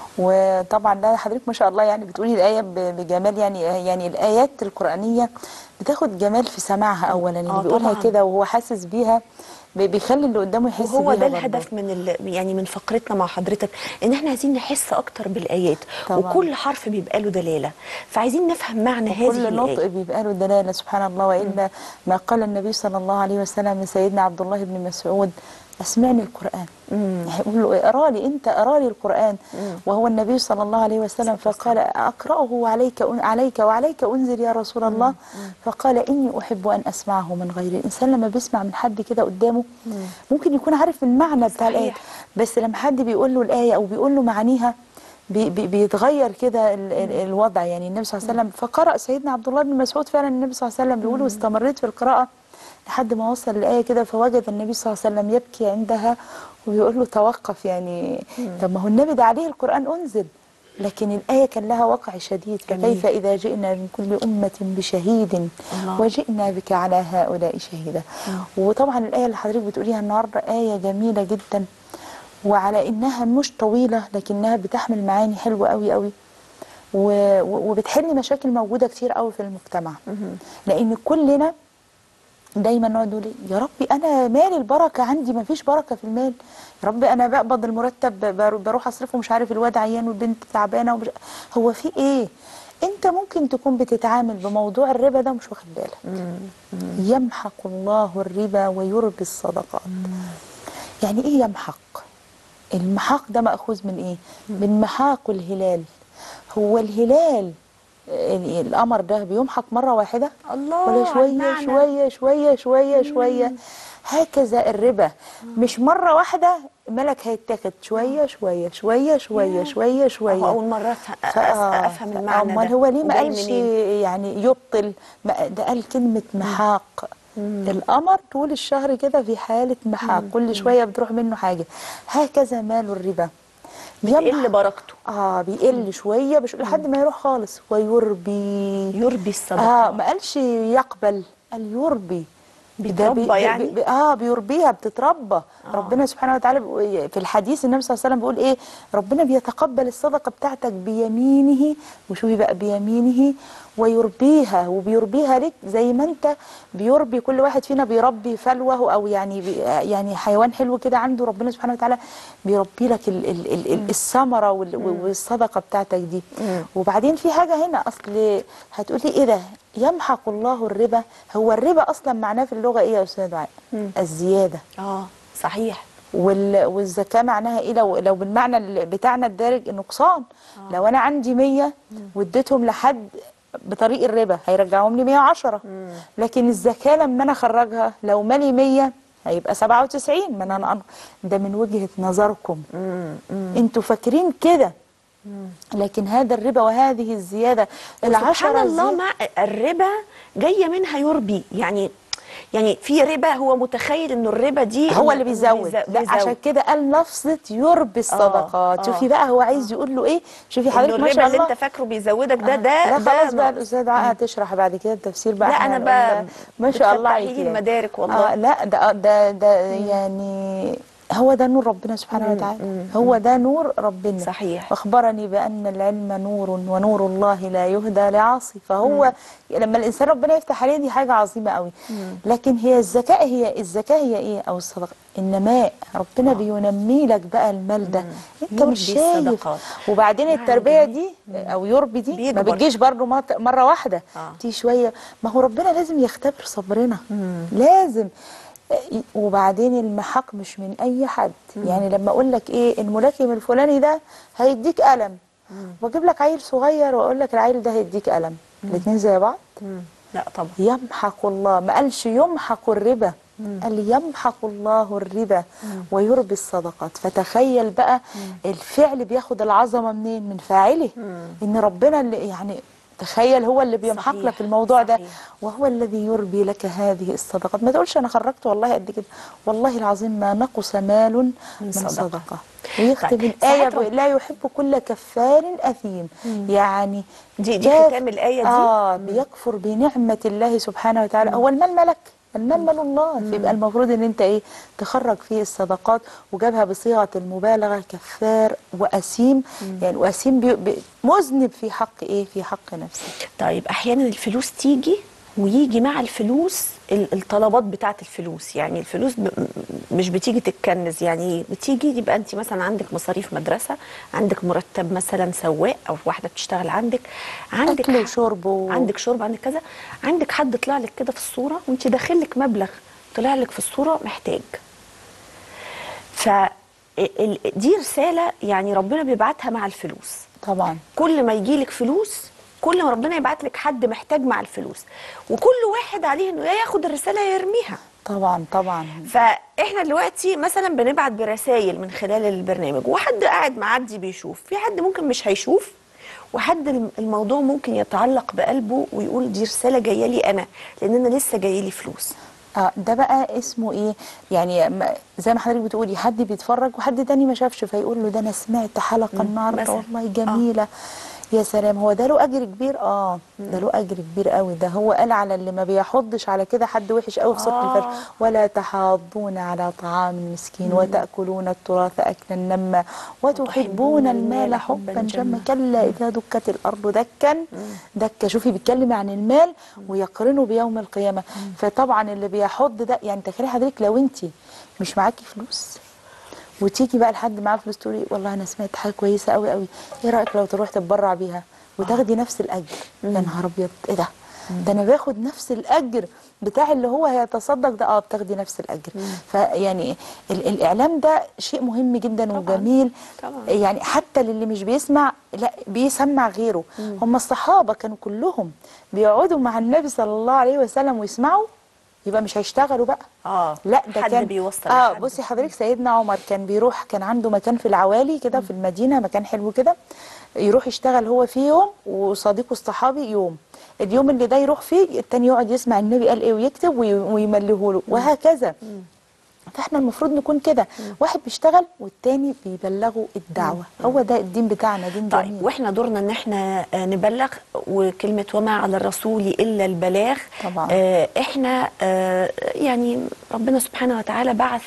وطبعا لا حضرتك ما شاء الله يعني بتقولي الايه ب- بجمال يعني يعني الايات القرانيه بتاخد جمال في سماعها اولا آه اللي بيقولها طبعاً. وكده وهو حاسس بيها بي- بيخلي اللي قدامه يحس وهو بيها ده برضه. الهدف من ال... يعني من فقرتنا مع حضرتك ان احنا عايزين نحس اكتر بالايات طبعاً. وكل حرف بيبقى له دلاله فعايزين نفهم معنى هذه وكل نطق الايه بيبقى له دلاله سبحان الله والا ما قال النبي صلى الله عليه وسلم لسيدنا عبد الله بن مسعود اسمعني القران يقول له اقرا لي انت اقرا لي القران وهو النبي صلى الله عليه وسلم فقال اقراه عليك عليك وعليك انزل يا رسول الله فقال اني احب ان اسمعه من غيري الانسان لما بيسمع من حد كده قدامه ممكن يكون عارف المعنى بتاع الايه صحيح. بس لما حد بيقول له الايه او بيقول له معانيها بي بي بيتغير كده ال- ال- الوضع يعني النبي صلى الله عليه وسلم فقرأ سيدنا عبد الله بن مسعود فعلا النبي صلى الله عليه وسلم بيقول واستمريت في القراءة لحد ما وصل الآية كده فوجد النبي صلى الله عليه وسلم يبكي عندها ويقول له توقف يعني طب ما هو النبي ده عليه القرآن أنزل لكن الآية كان لها وقع شديد جميل. فكيف إذا جئنا من كل أمة بشهيد الله. وجئنا بك على هؤلاء شهيدا وطبعا الآية اللي حضرتك بتقوليها النهاردة آية جميلة جدا وعلى انها مش طويله لكنها بتحمل معاني حلوه قوي قوي و- و- وبتحل مشاكل موجوده كتير قوي في المجتمع لان كلنا دايما نقعد نقول إيه، يا ربي انا مالي البركه عندي ما فيش بركه في المال يا ربي انا بقبض المرتب بر- بروح اصرفه مش عارف الواد عيان والبنت تعبانه ومش هو في ايه انت ممكن تكون بتتعامل بموضوع الربا ده ومش واخد بالك يمحق الله الربا ويربي الصدقات يعني ايه يمحق المحاق ده مأخوذ من ايه من محاق الهلال هو الهلال يعني القمر ده بيمحق مرة واحدة الله ولا على شوية المعنى. شوية شوية شوية شوية هكذا الربا مش مرة واحدة ملك هيتاخد شوية شوية شوية شوية شوية أهو شوية اول مره أفهم- أس- فآه، افهم المعنى امال ده هو ليه ما وجاي قالش منين؟ يعني يبطل ما ده قال كلمه محاق القمر طول الشهر كده في حاله محاق كل شويه بتروح منه حاجه هكذا مال الربا بتقل يمحق- بركته اه بيقل شويه بش... لحد ما يروح خالص ويربي يربي الصدقه اه ما قالش يقبل قال يربي ده بيتربى يعني؟ بي اه بيربيها بتتربى آه. ربنا سبحانه وتعالى بيقول- في الحديث النبي صلى الله عليه وسلم بيقول ايه ربنا بيتقبل الصدقه بتاعتك بيمينه وشوفي بقى بيمينه ويربيها وبيربيها لك زي ما انت بيربي كل واحد فينا بيربي فلوه او يعني بي يعني حيوان حلو كده عنده ربنا سبحانه وتعالى بيربي لك ال ال ال ال الثمره وال- والصدقه بتاعتك دي وبعدين في حاجه هنا اصل هتقولي ايه ده يمحق الله الربا هو الربا اصلا معناه في اللغه ايه يا استاذ دعاء الزياده اه صحيح وال والزكاه معناها ايه لو لو بالمعنى ال- بتاعنا الدارج النقصان لو انا عندي 100 واديتهم لحد بطريق الربا هيرجعهم لي 110 لكن الزكاه لما انا اخرجها لو مالي 100 هيبقى 97 ما انا أنا- ده من وجهه نظركم انتوا فاكرين كده لكن هذا الربا وهذه الزياده العشرة سبحان الله زي- مع الربا جايه منها يربي يعني يعني في ربا هو متخيل انه الربا دي هو إنه اللي بيزود بيز- لا عشان بيزود. كده قال لفظة يربي الصدقات آه. شوفي بقى هو عايز يقول له ايه شوفي إنه حضرتك ما الربا شاء اللي الله انت فاكره بيزودك ده ده لا ده خلاص بقى نقص. الاستاذ عقل هتشرح بعد كده التفسير بقى لا، إحنا أنا هنقول بقى لها ما شاء الله بتفتحي عليك لي يعني. المدارك والله. آه لا ده ده ده يعني هو ده نور ربنا سبحانه وتعالى هو ده نور ربنا صحيح. واخبرني بان العلم نور ونور الله لا يهدى لعاصي فهو لما الانسان ربنا يفتح عليه دي حاجه عظيمه قوي لكن هي الزكاه هي الزكاه هي ايه او الصدقه النماء ربنا بينمي لك بقى المال ده انت مش يربي شايف الصدقات. وبعدين معنى التربيه جميل. دي او يربي دي ما بيكبر. بتجيش برضو مط- مره واحده آه. دي شويه ما هو ربنا لازم يختبر صبرنا لازم وبعدين المحق مش من اي حد يعني لما اقول لك ايه الملاكم الفلاني ده هيديك قلم واجيب لك عيل صغير واقول لك العيل ده هيديك قلم الاثنين زي بعض مم. لا طبعا يمحق الله ما قالش يمحق الربا قال يمحق الله الربا ويربي الصدقات فتخيل بقى الفعل بياخد العظمه منين من فاعله ان ربنا اللي يعني تخيل هو اللي بيمحق صحيح، لك الموضوع ده صحيح. وهو الذي يربي لك هذه الصدقات ما تقولش انا خرجت والله قد كده والله العظيم ما نقص مال من, من صدقة. صدقه, ويختم طيب، الآية ساعات ب- رب- لا يحب كل كفار أثيم يعني دي- دي كاف- ختام الآية دي؟ آه بيكفر بنعمة الله سبحانه وتعالى هو المال ملك المال مال الله فيبقى المفروض ان انت ايه تخرج فيه الصدقات وجابها بصيغه المبالغه كفار واثيم يعني واثيم بي- بي- مذنب في حق ايه في حق نفسه طيب احيانا الفلوس تيجي ويجي مع الفلوس ال- الطلبات بتاعت الفلوس يعني الفلوس ب... م- مش بتيجي تتكنز يعني بتيجي يبقى انت مثلا عندك مصاريف مدرسه عندك مرتب مثلا سواق او واحده بتشتغل عندك عندك أكل ح- وشرب و- عندك شرب عندك كذا عندك حد طلع لك كده في الصوره وانت داخل لك مبلغ طلع لك في الصوره محتاج ف ال- دي رساله يعني ربنا بيبعتها مع الفلوس طبعا كل ما يجيلك فلوس كل ما ربنا يبعت لك حد محتاج مع الفلوس وكل واحد عليه انه يا ياخد الرساله يا يرميها طبعا طبعا فاحنا دلوقتي مثلا بنبعت برسائل من خلال البرنامج وحد قاعد معدي بيشوف في حد ممكن مش هيشوف وحد الم- الموضوع ممكن يتعلق بقلبه ويقول دي رساله جايه لي انا لان انا لسه جاي لي فلوس اه ده بقى اسمه ايه يعني ما- زي ما حضرتك بتقولي حد بيتفرج وحد تاني ما شافش فيقول له ده انا سمعت حلقه النهارده مثلا. والله جميله يا سلام هو ده له اجر كبير اه ده له اجر كبير قوي ده هو قال على اللي ما بيحضش على كده حد وحش قوي في سوره آه. الفجر ولا تحاضون على طعام المسكين وتاكلون التراث اكلا لما وتحبون المال حبا جما كلا اذا دكت الارض دكا دكا شوفي بيتكلم عن المال ويقرنه بيوم القيامه فطبعا اللي بيحض ده يعني تخيلي حضرتك لو انت مش معاكي فلوس وتيجي بقى لحد معاه فلوس تقولي والله انا سمعت حاجه كويسه قوي قوي ايه رايك لو تروح تتبرع بيها وتاخدي نفس الاجر يا نهار ابيض ايه ده ده انا باخد نفس الاجر بتاع اللي هو هيتصدق ده اه بتاخدي نفس الاجر فيعني ال- الاعلام ده شيء مهم جدا وجميل طبعاً. يعني حتى للي مش بيسمع لا بيسمع غيره هم الصحابه كانوا كلهم بيقعدوا مع النبي صلى الله عليه وسلم ويسمعوا يبقى مش هيشتغلوا بقى اه لا ده حد كان بيوصل اه لحد. بصي حضرتك سيدنا عمر كان بيروح كان عنده مكان في العوالي كده في المدينه مكان حلو كده يروح يشتغل هو فيه يوم وصديقه الصحابي يوم اليوم اللي ده يروح فيه التاني يقعد يسمع النبي قال ايه ويكتب وي- ويمليه له وهكذا فاحنا المفروض نكون كده واحد بيشتغل والتاني بيبلغوا الدعوه هو ده الدين بتاعنا دين طيب جميل واحنا دورنا ان احنا آه، نبلغ وكلمه وما على الرسول الا البلاغ طبعا. آه، احنا آه، يعني ربنا سبحانه وتعالى بعث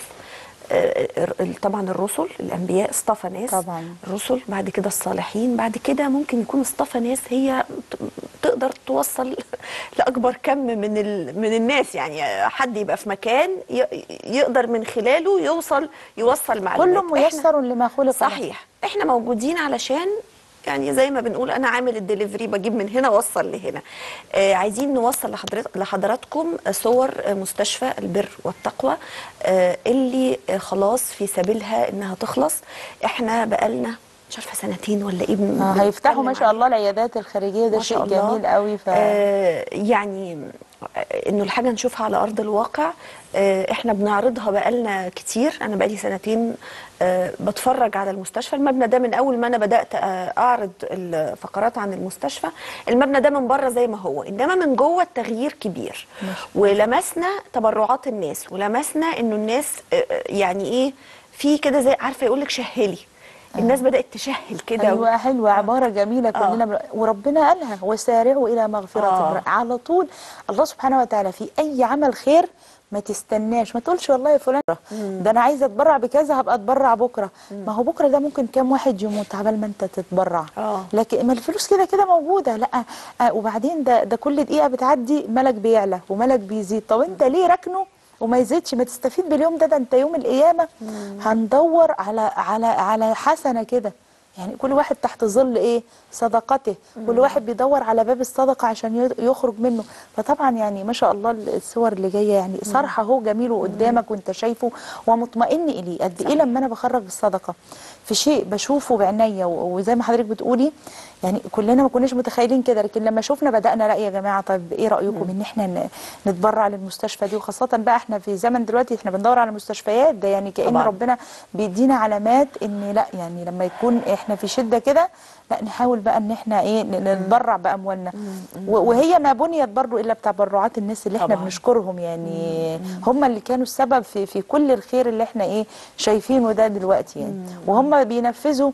آه، ال- طبعا الرسل الانبياء اصطفى ناس طبعا. الرسل بعد كده الصالحين بعد كده ممكن يكون اصطفى ناس هي ت- تقدر توصل لاكبر كم من ال... من الناس يعني حد يبقى في مكان ي... يقدر من خلاله يوصل يوصل معلومات كل ميسر لما خلق له. صحيح احنا موجودين علشان يعني زي ما بنقول انا عامل الدليفري بجيب من هنا واوصل لهنا آه عايزين نوصل لحضرت لحضراتكم صور آه، مستشفى البر والتقوى آه اللي آه خلاص في سبيلها انها تخلص احنا بقالنا مش عارفه سنتين ولا ايه بن- آه هيفتحوا ما بنتكلم شاء عليه. الله العيادات الخارجيه ده ما شيء شاء الله. جميل قوي ف... آه يعني آه، انه الحاجه نشوفها على ارض الواقع آه احنا بنعرضها بقالنا كتير انا بقالي سنتين آه بتفرج على المستشفى المبنى ده من اول ما انا بدات آه اعرض الفقرات عن المستشفى المبنى ده من بره زي ما هو انما من جوه التغيير كبير ولمسنا تبرعات الناس ولمسنا انه الناس آه آه، يعني ايه في كده زي عارفه يقول لك شهلي الناس بدات تشهل كده ايوه حلوه عباره جميله كلنا آه. بن... وربنا قالها وسارعوا الى مغفره آه. آه. على طول الله سبحانه وتعالى في اي عمل خير ما تستناش ما تقولش والله يا فلان ده انا عايزه اتبرع بكذا هبقى اتبرع بكره ما هو بكره ده ممكن كام واحد يموت عبال ما انت تتبرع آه. لكن ما الفلوس كده كده موجوده لا آه وبعدين ده ده كل دقيقه بتعدي ملك بيعلى وملك بيزيد طب انت ليه راكنه وما يزيدش ما تستفيد باليوم ده ده انت يوم القيامه هندور على على على حسنه كده يعني كل واحد تحت ظل ايه صدقته كل واحد بيدور على باب الصدقه عشان ي- يخرج منه فطبعا يعني ما شاء الله الصور اللي جايه يعني صرحه اهو جميل وقدامك وانت شايفه ومطمئن اليه قد ايه لما انا بخرج الصدقه في شيء بشوفه بعينيا و- وزي ما حضرتك بتقولي يعني كلنا ما كناش متخيلين كده لكن لما شفنا بدانا لا يا جماعه طيب ايه رايكم ان احنا ن- نتبرع للمستشفى دي وخاصه بقى احنا في زمن دلوقتي احنا بندور على مستشفيات ده يعني كان طبعاً. ربنا بيدينا علامات ان لا يعني لما يكون احنا في شده كده لا نحاول بقى ان احنا ايه ن- نتبرع باموالنا و- وهي ما بنيت برضو الا بتبرعات الناس اللي احنا طبعاً. بنشكرهم يعني هم اللي كانوا السبب في في كل الخير اللي احنا ايه شايفينه ده دلوقتي يعني وهم بينفذوا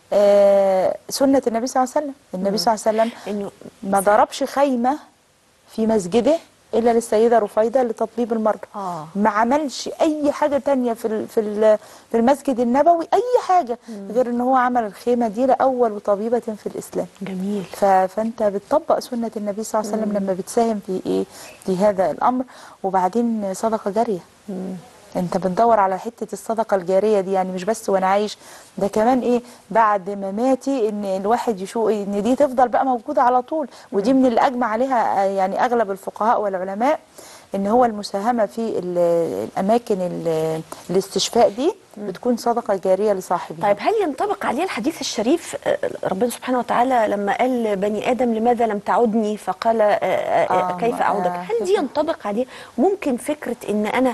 آه سنه النبي صلى الله عليه وسلم النبي صلى الله عليه وسلم انه ما ضربش خيمه في مسجده الا للسيده رفيده لتطبيب المرضى آه. ما عملش اي حاجه تانية في ال- في ال- في المسجد النبوي اي حاجه غير ان هو عمل الخيمه دي لاول طبيبه في الاسلام جميل ف- فانت بتطبق سنه النبي صلى الله عليه وسلم لما بتساهم في ايه في هذا الامر وبعدين صدقه جاريه انت بتدور على حته الصدقه الجاريه دي يعني مش بس وانا عايش ده كمان ايه بعد مماتي ان الواحد يشوف ان دي تفضل بقى موجوده على طول ودي من اللي اجمع عليها آه، يعني اغلب الفقهاء والعلماء ان هو المساهمه في ال- الاماكن ال- الاستشفاء دي بتكون صدقه جاريه لصاحبها طيب هل ينطبق عليه الحديث الشريف آه، ربنا سبحانه وتعالى لما قال بني ادم لماذا لم تعدني فقال آه، آه، آه، كيف ما- اعودك آه، هل دي ينطبق عليه ممكن فكره ان انا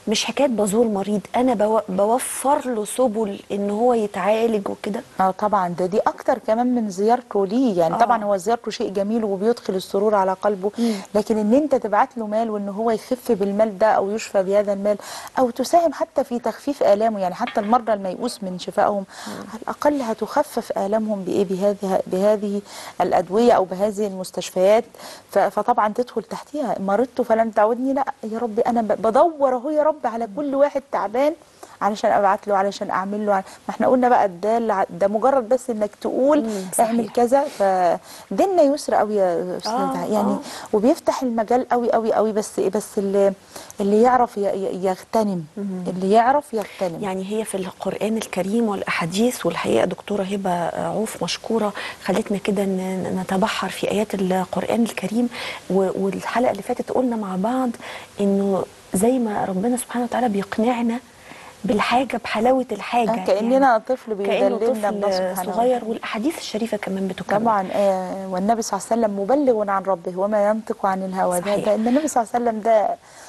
مش حكايه بزور مريض انا بو- بوفر له سبل ان هو يتعالج وكده اه طبعا ده دي اكتر كمان من زيارته ليه يعني آه. آه. طبعا هو زيارته شيء جميل وبيدخل السرور على قلبه لكن ان انت تبعت له مال وان هو يخف بالمال ده او يشفى بهذا المال او تساهم حتى في تخفيف الامه يعني حتى المرضى الميؤوس من شفائهم على الاقل هتخفف الامهم بايه بهذه بهذه الادويه او بهذه المستشفيات ف- فطبعا تدخل تحتها مرضت فلم تعودني لا يا رب انا ب- بدور اهو يا رب على كل واحد تعبان علشان ابعت له علشان اعمل له ما احنا قلنا بقى ده ده مجرد بس انك تقول مم، صحيح. اعمل كذا فديننا يسر قوي يا استاذ آه، يعني آه. وبيفتح المجال قوي قوي قوي بس بس اللي اللي يعرف ي- ي- يغتنم اللي يعرف يغتنم يعني هي في القرآن الكريم والأحاديث والحقيقة دكتورة هبة عوف مشكورة خلتنا كده ن- نتبحر في آيات القرآن الكريم و- والحلقة اللي فاتت قلنا مع بعض إنه زي ما ربنا سبحانه وتعالى بيقنعنا بالحاجة بحلاوة الحاجة آه، كأننا طفل كأنه بيدللنا الله طفل سبحانه صغير والأحاديث الشريفة كمان بتكرر طبعا آه، والنبي صلى الله عليه وسلم مبلغ عن ربه وما ينطق عن الهوى ده, صحيح. ده ان النبي صلى الله عليه وسلم ده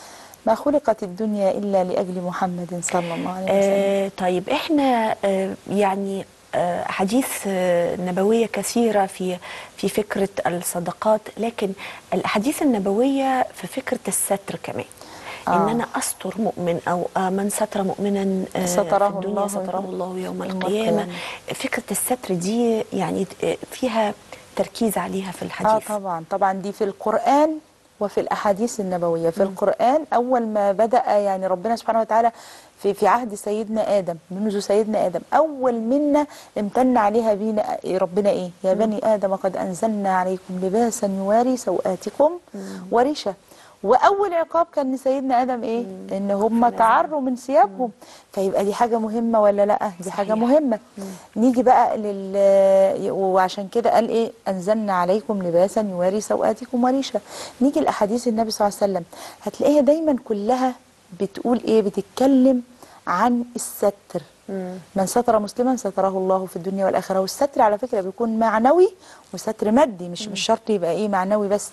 ما خلقت الدنيا الا لاجل محمد صلى الله عليه وسلم آه طيب احنا آه يعني آه حديث آه نبوية كثيرة في في فكرة الصدقات لكن الأحاديث النبوية في فكرة الستر كمان ان آه. انا استر مؤمن او آه من ستر مؤمنا آه ستره في الدنيا الله ستره الله يوم يوم القيامه القيامة. فكره الستر دي يعني آه، فيها تركيز عليها في اه الحديث طبعا طبعا دي في القرآن وفي الأحاديث النبوية في القرآن أول ما بدأ يعني ربنا سبحانه وتعالى في في عهد سيدنا آدم منذ سيدنا آدم أول منا امتن عليها بينا ربنا إيه يا بني آدم قد أنزلنا عليكم لباسا يواري سوآتكم وريشة واول عقاب كان لسيدنا ادم ايه ان هم فنزل. تعروا من ثيابهم فيبقى دي حاجه مهمه ولا لا دي صحيح. حاجه مهمه نيجي بقى لل وعشان كده قال ايه انزلنا عليكم لباسا يواري سوآتكم وريشا نيجي لاحاديث النبي صلى الله عليه وسلم هتلاقيها دايما كلها بتقول ايه بتتكلم عن الستر من ستر مسلما ستره الله في الدنيا والاخره والستر على فكره بيكون معنوي وستر مادي مش مش شرط يبقى ايه معنوي بس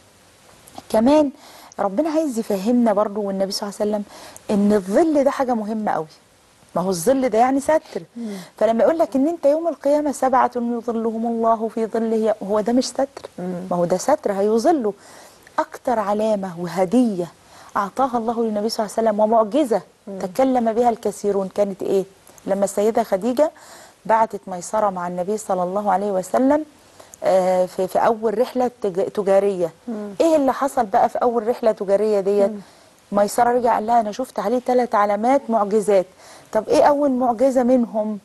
كمان ربنا عايز يفهمنا برضو والنبي صلى الله عليه وسلم ان الظل ده حاجه مهمه قوي ما هو الظل ده يعني ستر فلما يقول لك ان انت يوم القيامه سبعه يظلهم الله في ظله هو ده مش ستر ما هو ده ستر هيظله اكتر علامه وهديه اعطاها الله للنبي صلى الله عليه وسلم ومعجزه تكلم بها الكثيرون كانت ايه لما السيده خديجه بعتت ميسره مع النبي صلى الله عليه وسلم آه، في في اول رحله تج- تجاريه ايه اللي حصل بقى في اول رحله تجاريه ديت ميسره رجع قال لها انا شفت عليه ثلاث علامات معجزات طب ايه اول معجزه منهم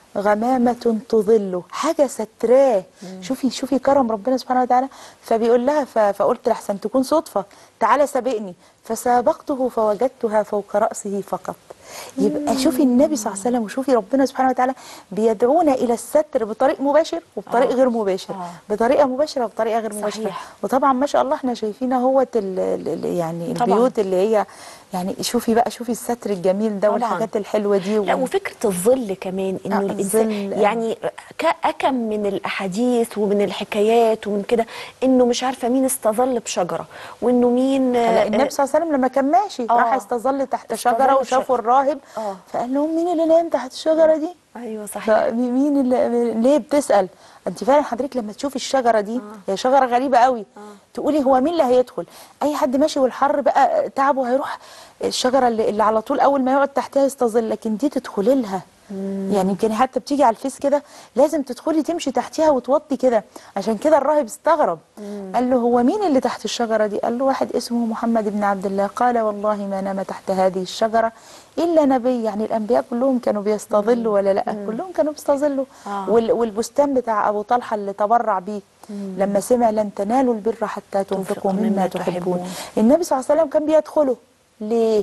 غمامه تظله حاجه ستراه شوفي شوفي كرم ربنا سبحانه وتعالى فبيقول لها ف- فقلت لحسن تكون صدفه تعالى سابقني فسابقته فوجدتها فوق راسه فقط يبقى شوفي النبي صلى الله عليه وسلم وشوفي ربنا سبحانه وتعالى بيدعونا الى الستر بطريق مباشر وبطريق آه. غير مباشر آه. بطريقه مباشره وبطريقه غير صحيح. مباشره وطبعا ما شاء الله احنا شايفين اهوت ال- ال- ال- يعني طبعاً. البيوت اللي هي يعني شوفي بقى شوفي الستر الجميل ده طبعاً. والحاجات الحلوه دي لا و- وفكره الظل كمان انه آه، الانسان الظل. يعني ك- اكم من الاحاديث ومن الحكايات ومن كده انه مش عارفه مين استظل بشجره وانه مين هلا آه، النبي صلى الله عليه وسلم لما كان ماشي آه. راح يستظل تحت استظل شجره في وشافوا الراهب آه. فقال لهم مين اللي نايم تحت الشجره دي؟ ايوه صحيح فمين اللي ليه بتسال انت فعلا حضرتك لما تشوفي الشجره دي هي شجره غريبه قوي تقولي هو مين اللي هيدخل اي حد ماشي والحر بقى تعبه هيروح الشجره اللي, اللي على طول اول ما يقعد تحتها يستظل لكن دي تدخلي لها يعني يمكن حتى بتيجي على الفيس كده لازم تدخلي تمشي تحتها وتوطي كده عشان كده الراهب استغرب قال له هو مين اللي تحت الشجره دي قال له واحد اسمه محمد بن عبد الله قال والله ما نام تحت هذه الشجره الا نبي يعني الانبياء كلهم كانوا بيستظلوا ولا لا كلهم كانوا بيستظلوا آه. وال- والبستان بتاع ابو طلحه اللي تبرع بيه لما سمع لن تنالوا البر حتى تنفقوا مما تحبون النبي صلى الله عليه وسلم كان بيدخله ليه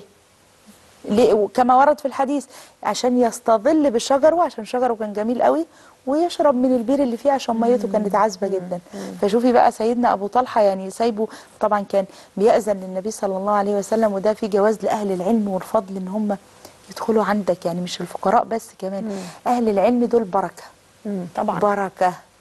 ليه؟ كما ورد في الحديث عشان يستظل بشجره عشان شجره كان جميل قوي ويشرب من البير اللي فيه عشان ميته كانت عذبه جدا فشوفي بقى سيدنا ابو طلحه يعني سايبه طبعا كان بيأذن للنبي صلى الله عليه وسلم وده في جواز لاهل العلم والفضل ان هم يدخلوا عندك يعني مش الفقراء بس كمان اهل العلم دول بركه مم، طبعا بركه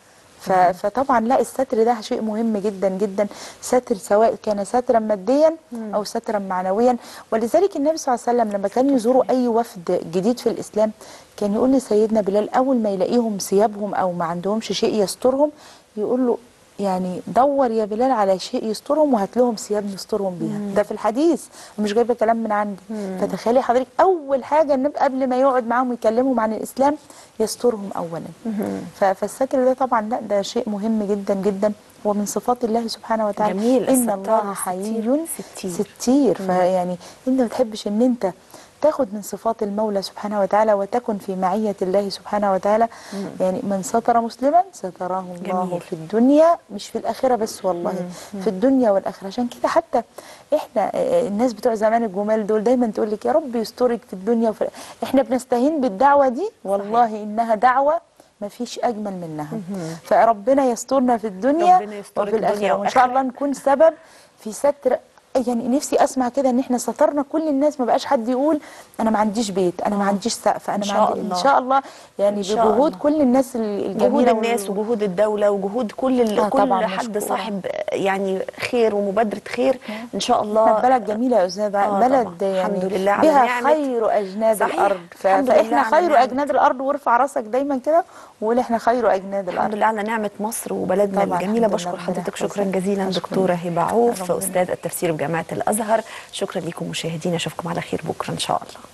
ف- فطبعا لا الستر ده شيء مهم جدا جدا ستر سواء كان سترا ماديا او سترا معنويا ولذلك النبي صلى الله عليه وسلم لما كان يزوروا اي وفد جديد في الاسلام كان يقول لسيدنا بلال اول ما يلاقيهم ثيابهم او ما عندهمش شيء يسترهم يقول له يعني دور يا بلال على شيء يسترهم وهات لهم ثياب نسترهم بيها ده في الحديث مش جايبه كلام من عندي فتخيلي حضرتك اول حاجه النبي قبل ما يقعد معاهم يكلمهم عن الاسلام يسترهم اولا ف- فالستر ده طبعا لا ده شيء مهم جدا جدا ومن صفات الله سبحانه وتعالى جميل، ان الستار الله ستير. حي ستير. ستير فيعني انت ما تحبش ان انت تاخد من صفات المولى سبحانه وتعالى وتكن في معية الله سبحانه وتعالى يعني من ستر مسلما ستراه الله جميل. في الدنيا مش في الآخرة بس والله في الدنيا والآخرة عشان كده حتى احنا آه، الناس بتوع زمان الجمال دول دايما تقول لك يا رب يسترك في الدنيا وفي احنا بنستهين بالدعوة دي والله إنها دعوة ما فيش أجمل منها فربنا يسترنا في الدنيا ربنا يسترك وفي الآخرة دنيا وإن شاء وآخرة. الله نكون سبب في ستر يعني نفسي اسمع كده ان احنا سترنا كل الناس ما بقاش حد يقول انا ما عنديش بيت انا ما عنديش سقف انا إن ما شاء عندي الله. ان شاء الله يعني إن شاء بجهود الله. كل الناس ال- الجميله جهود الناس وال- وجهود الدولة وجهود كل ال- آه كل طبعاً حد مشكورة. صاحب يعني خير ومبادرة خير إن شاء احنا الله في بلد جميله يا استاذه آه بلد طبعاً. يعني الحمد لله على بها نعمة. خير اجناد صحيح. الارض ف- الحمد لله فاحنا على خير نعمة. اجناد الارض وارفع راسك دايما كده وقول احنا خير اجناد الحمد الارض لله على نعمة مصر وبلدنا طبعاً، الجميلة الحمد بشكر لله، حضرتك ربنا شكرا يحفظك. جزيلا شكراً. دكتورة هبة عوف ربنا أستاذ التفسير بجامعة الأزهر شكرا لكم مشاهدينا أشوفكم على خير بكرة إن شاء الله